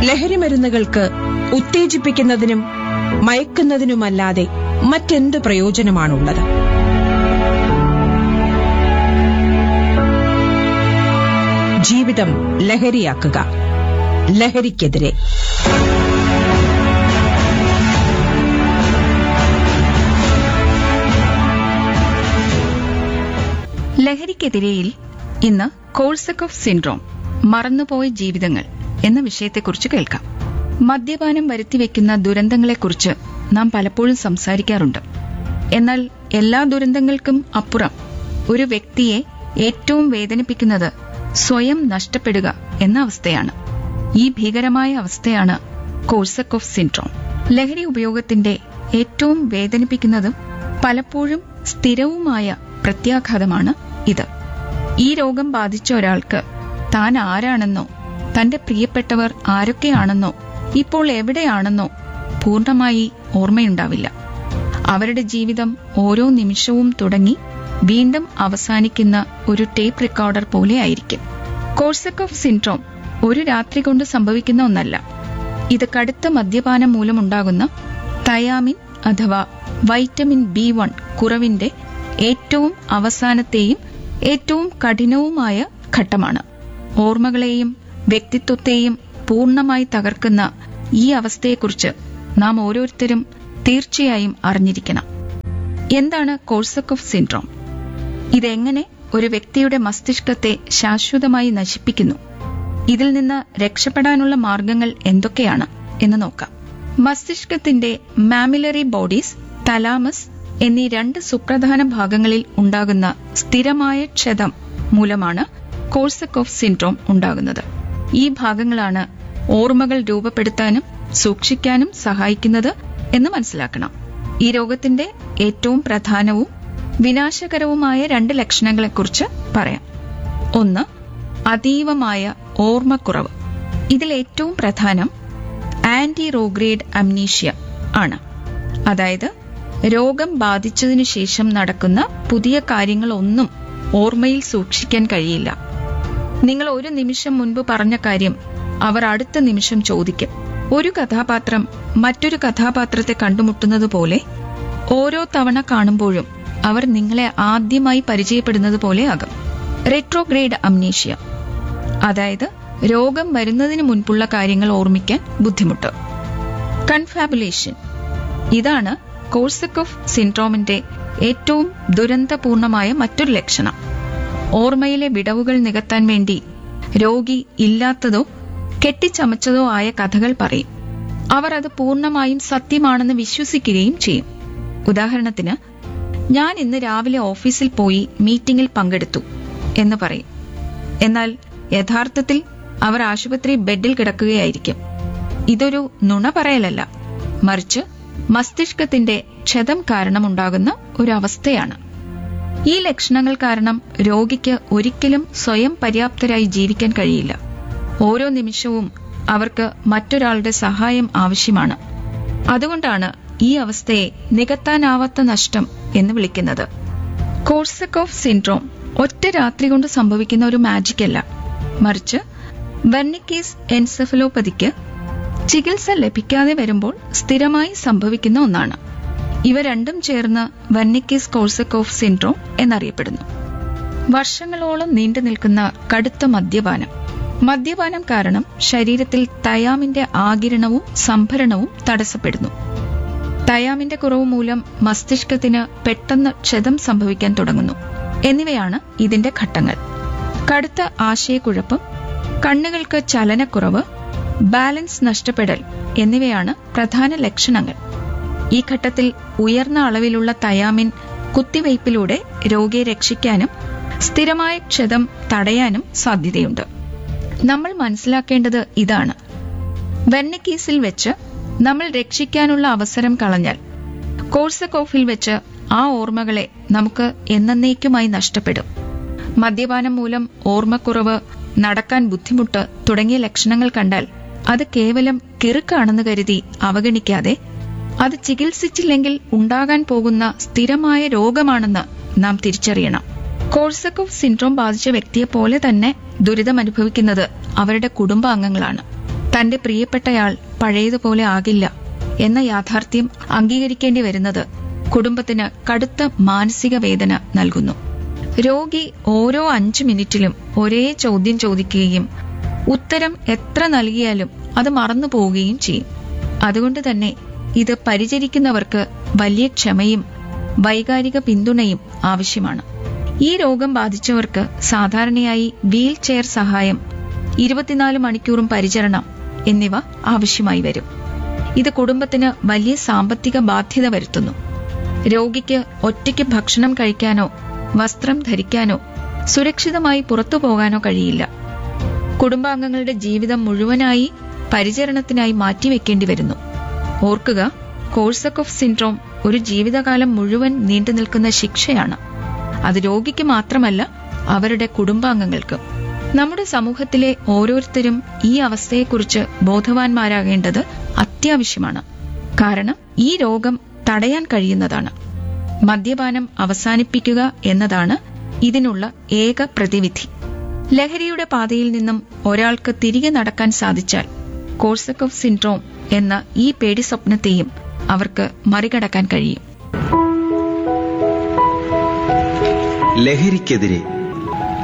ലഹരിമരുന്നുകൾക്ക് ഉത്തേജിപ്പിക്കുന്നതിനും മയക്കുന്നതിനുമല്ലാതെ മറ്റെന്ത് പ്രയോജനമാണുള്ളത് ജീവിതം ലഹരിയാക്കുക ലഹരിക്കെതിരെ ലഹരിക്കെതിരെയിൽ ഇന്ന് കോഴ്സക്കോഫ് സിൻഡ്രോം മറന്നുപോയ ജീവിതങ്ങൾ എന്ന വിഷയത്തെക്കുറിച്ച് കേൾക്കാം മദ്യപാനം വരുത്തിവെക്കുന്ന ദുരന്തങ്ങളെക്കുറിച്ച് നാം പലപ്പോഴും സംസാരിക്കാറുണ്ട് എന്നാൽ എല്ലാ ദുരന്തങ്ങൾക്കും അപ്പുറം ഒരു വ്യക്തിയെ ഏറ്റവും വേദനിപ്പിക്കുന്നത് സ്വയം നഷ്ടപ്പെടുക എന്ന അവസ്ഥയാണ് ഈ ഭീകരമായ അവസ്ഥയാണ് കോഴ്സക്കോഫ് സിൻഡ്രോം ലഹരി ഉപയോഗത്തിന്റെ ഏറ്റവും വേദനിപ്പിക്കുന്നതും പലപ്പോഴും സ്ഥിരവുമായ പ്രത്യാഘാതമാണ് ഇത് ഈ രോഗം ബാധിച്ച ഒരാൾക്ക് താൻ ആരാണെന്നോ തന്റെ പ്രിയപ്പെട്ടവർ ആരൊക്കെയാണെന്നോ ഇപ്പോൾ എവിടെയാണെന്നോ പൂർണ്ണമായി ഓർമ്മയുണ്ടാവില്ല അവരുടെ ജീവിതം ഓരോ നിമിഷവും തുടങ്ങി വീണ്ടും അവസാനിക്കുന്ന ഒരു ടേപ്പ് റെക്കോർഡർ പോലെയായിരിക്കും കോഴ്സക്കോഫ് സിൻഡ്രോം ഒരു രാത്രി കൊണ്ട് സംഭവിക്കുന്ന ഒന്നല്ല ഇത് കടുത്ത മദ്യപാനം മൂലമുണ്ടാകുന്ന തയാമിൻ അഥവാ വൈറ്റമിൻ ബി വൺ കുറവിന്റെ ഏറ്റവും അവസാനത്തെയും ഏറ്റവും കഠിനവുമായ ഘട്ടമാണ് ഓർമ്മകളെയും വ്യക്തിത്വത്തെയും പൂർണ്ണമായി തകർക്കുന്ന ഈ അവസ്ഥയെക്കുറിച്ച് നാം ഓരോരുത്തരും തീർച്ചയായും അറിഞ്ഞിരിക്കണം എന്താണ് കോഴ്സക്കോഫ് സിൻഡ്രോം ഇതെങ്ങനെ ഒരു വ്യക്തിയുടെ മസ്തിഷ്കത്തെ ശാശ്വതമായി നശിപ്പിക്കുന്നു ഇതിൽ നിന്ന് രക്ഷപ്പെടാനുള്ള മാർഗങ്ങൾ എന്തൊക്കെയാണ് എന്ന് നോക്കാം മസ്തിഷ്കത്തിന്റെ മാമിലറി ബോഡീസ് തലാമസ് എന്നീ രണ്ട് സുപ്രധാന ഭാഗങ്ങളിൽ ഉണ്ടാകുന്ന സ്ഥിരമായ ക്ഷതം മൂലമാണ് കോഴ്സക്കോഫ് സിൻഡ്രോം ഉണ്ടാകുന്നത് ഈ ഭാഗങ്ങളാണ് ഓർമ്മകൾ രൂപപ്പെടുത്താനും സൂക്ഷിക്കാനും സഹായിക്കുന്നത് എന്ന് മനസ്സിലാക്കണം ഈ രോഗത്തിന്റെ ഏറ്റവും പ്രധാനവും വിനാശകരവുമായ രണ്ട് ലക്ഷണങ്ങളെക്കുറിച്ച് പറയാം ഒന്ന് അതീവമായ ഓർമ്മക്കുറവ് ഇതിൽ ഏറ്റവും പ്രധാനം ആന്റി റോഗ്രേഡ് അംനീഷ്യ ആണ് അതായത് രോഗം ബാധിച്ചതിനു ശേഷം നടക്കുന്ന പുതിയ കാര്യങ്ങളൊന്നും ഓർമ്മയിൽ സൂക്ഷിക്കാൻ കഴിയില്ല നിങ്ങൾ ഒരു നിമിഷം മുൻപ് പറഞ്ഞ കാര്യം അവർ അടുത്ത നിമിഷം ചോദിക്കും ഒരു കഥാപാത്രം മറ്റൊരു കഥാപാത്രത്തെ കണ്ടുമുട്ടുന്നത് പോലെ ഓരോ തവണ കാണുമ്പോഴും അവർ നിങ്ങളെ ആദ്യമായി പരിചയപ്പെടുന്നത് പോലെയാകും റെട്രോഗ്രേഡ് അംനീഷ്യ അതായത് രോഗം വരുന്നതിന് മുൻപുള്ള കാര്യങ്ങൾ ഓർമ്മിക്കാൻ ബുദ്ധിമുട്ട് കൺഫാബുലേഷൻ ഇതാണ് കോഴ്സക്കോഫ് സിൻഡ്രോമിന്റെ ഏറ്റവും ദുരന്തപൂർണമായ മറ്റൊരു ലക്ഷണം ഓർമ്മയിലെ വിടവുകൾ നികത്താൻ വേണ്ടി രോഗി ഇല്ലാത്തതോ കെട്ടിച്ചമച്ചതോ ആയ കഥകൾ പറയും അവർ അത് പൂർണ്ണമായും സത്യമാണെന്ന് വിശ്വസിക്കുകയും ചെയ്യും ഉദാഹരണത്തിന് ഞാൻ ഇന്ന് രാവിലെ ഓഫീസിൽ പോയി മീറ്റിംഗിൽ പങ്കെടുത്തു എന്ന് പറയും എന്നാൽ യഥാർത്ഥത്തിൽ അവർ ആശുപത്രി ബെഡിൽ കിടക്കുകയായിരിക്കും ഇതൊരു നുണ പറയലല്ല മറിച്ച് മസ്തിഷ്കത്തിന്റെ ക്ഷതം കാരണമുണ്ടാകുന്ന ഒരു അവസ്ഥയാണ് ഈ ലക്ഷണങ്ങൾ കാരണം രോഗിക്ക് ഒരിക്കലും സ്വയം പര്യാപ്തരായി ജീവിക്കാൻ കഴിയില്ല ഓരോ നിമിഷവും അവർക്ക് മറ്റൊരാളുടെ സഹായം ആവശ്യമാണ് അതുകൊണ്ടാണ് ഈ അവസ്ഥയെ നികത്താനാവാത്ത നഷ്ടം എന്ന് വിളിക്കുന്നത് കോഴ്സക്കോഫ് സിൻഡ്രോം ഒറ്റ രാത്രി കൊണ്ട് സംഭവിക്കുന്ന ഒരു മാജിക് അല്ല മറിച്ച് വെർണിക്കേസ് എൻസെഫലോപ്പതിക്ക് ചികിത്സ ലഭിക്കാതെ വരുമ്പോൾ സ്ഥിരമായി സംഭവിക്കുന്ന ഒന്നാണ് ഇവ രണ്ടും ചേർന്ന് വെർണിക്കേസ് കോഴ്സക്കോഫ് സിൻഡ്രോം എന്നറിയപ്പെടുന്നു വർഷങ്ങളോളം നീണ്ടു നിൽക്കുന്ന കടുത്ത മദ്യപാനം മദ്യപാനം കാരണം ശരീരത്തിൽ തയാമിന്റെ ആകിരണവും സംഭരണവും തടസ്സപ്പെടുന്നു തയാമിന്റെ കുറവ് മൂലം മസ്തിഷ്കത്തിന് പെട്ടെന്ന് ക്ഷതം സംഭവിക്കാൻ തുടങ്ങുന്നു എന്നിവയാണ് ഇതിന്റെ ഘട്ടങ്ങൾ കടുത്ത ആശയക്കുഴപ്പം കണ്ണുകൾക്ക് ചലനക്കുറവ് ബാലൻസ് നഷ്ടപ്പെടൽ എന്നിവയാണ് പ്രധാന ലക്ഷണങ്ങൾ ഈ ഘട്ടത്തിൽ ഉയർന്ന അളവിലുള്ള തയാമിൻ കുത്തിവയ്പിലൂടെ രോഗിയെ രക്ഷിക്കാനും സ്ഥിരമായ ക്ഷതം തടയാനും സാധ്യതയുണ്ട് നമ്മൾ മനസ്സിലാക്കേണ്ടത് ഇതാണ് വെന്നക്കീസിൽ വെച്ച് നമ്മൾ രക്ഷിക്കാനുള്ള അവസരം കളഞ്ഞാൽ കോഴ്സക്കോഫിൽ വെച്ച് ആ ഓർമ്മകളെ നമുക്ക് എന്നേക്കുമായി നഷ്ടപ്പെടും മദ്യപാനം മൂലം ഓർമ്മക്കുറവ് നടക്കാൻ ബുദ്ധിമുട്ട് തുടങ്ങിയ ലക്ഷണങ്ങൾ കണ്ടാൽ അത് കേവലം കിറുക്കാണെന്ന് കരുതി അവഗണിക്കാതെ അത് ചികിത്സിച്ചില്ലെങ്കിൽ ഉണ്ടാകാൻ പോകുന്ന സ്ഥിരമായ രോഗമാണെന്ന് നാം തിരിച്ചറിയണം കോഴ്സക്കോഫ് സിൻഡ്രോം ബാധിച്ച വ്യക്തിയെ പോലെ തന്നെ ദുരിതമനുഭവിക്കുന്നത് അവരുടെ കുടുംബാംഗങ്ങളാണ് തന്റെ പ്രിയപ്പെട്ടയാൾ പഴയതുപോലെ ആകില്ല എന്ന യാഥാർത്ഥ്യം അംഗീകരിക്കേണ്ടി വരുന്നത് കുടുംബത്തിന് കടുത്ത മാനസിക വേദന നൽകുന്നു രോഗി ഓരോ അഞ്ചു മിനിറ്റിലും ഒരേ ചോദ്യം ചോദിക്കുകയും ഉത്തരം എത്ര നൽകിയാലും അത് മറന്നു പോവുകയും ചെയ്യും അതുകൊണ്ട് തന്നെ ഇത് പരിചരിക്കുന്നവർക്ക് വലിയ ക്ഷമയും വൈകാരിക പിന്തുണയും ആവശ്യമാണ് ഈ രോഗം ബാധിച്ചവർക്ക് സാധാരണയായി വീൽ ചെയർ സഹായം ഇരുപത്തിനാല് മണിക്കൂറും പരിചരണം എന്നിവ ആവശ്യമായി വരും ഇത് കുടുംബത്തിന് വലിയ സാമ്പത്തിക ബാധ്യത വരുത്തുന്നു രോഗിക്ക് ഒറ്റയ്ക്ക് ഭക്ഷണം കഴിക്കാനോ വസ്ത്രം ധരിക്കാനോ സുരക്ഷിതമായി പുറത്തു പോകാനോ കഴിയില്ല കുടുംബാംഗങ്ങളുടെ ജീവിതം മുഴുവനായി പരിചരണത്തിനായി മാറ്റിവെക്കേണ്ടി വരുന്നു ഓർക്കുക കോഴ്സക്കോഫ് സിൻഡ്രോം ഒരു ജീവിതകാലം മുഴുവൻ നീണ്ടു നിൽക്കുന്ന ശിക്ഷയാണ് അത് രോഗിക്ക് മാത്രമല്ല അവരുടെ കുടുംബാംഗങ്ങൾക്കും നമ്മുടെ സമൂഹത്തിലെ ഓരോരുത്തരും ഈ അവസ്ഥയെക്കുറിച്ച് ബോധവാന്മാരാകേണ്ടത് അത്യാവശ്യമാണ് കാരണം ഈ രോഗം തടയാൻ കഴിയുന്നതാണ് മദ്യപാനം അവസാനിപ്പിക്കുക എന്നതാണ് ഇതിനുള്ള ഏക പ്രതിവിധി ലഹരിയുടെ പാതയിൽ നിന്നും ഒരാൾക്ക് തിരികെ നടക്കാൻ സാധിച്ചാൽ കോഴ്സക്കോഫ് സിൻഡ്രോം എന്ന ഈ പേടി സ്വപ്നത്തെയും അവർക്ക് മറികടക്കാൻ കഴിയും ലഹരിക്കെതിരെ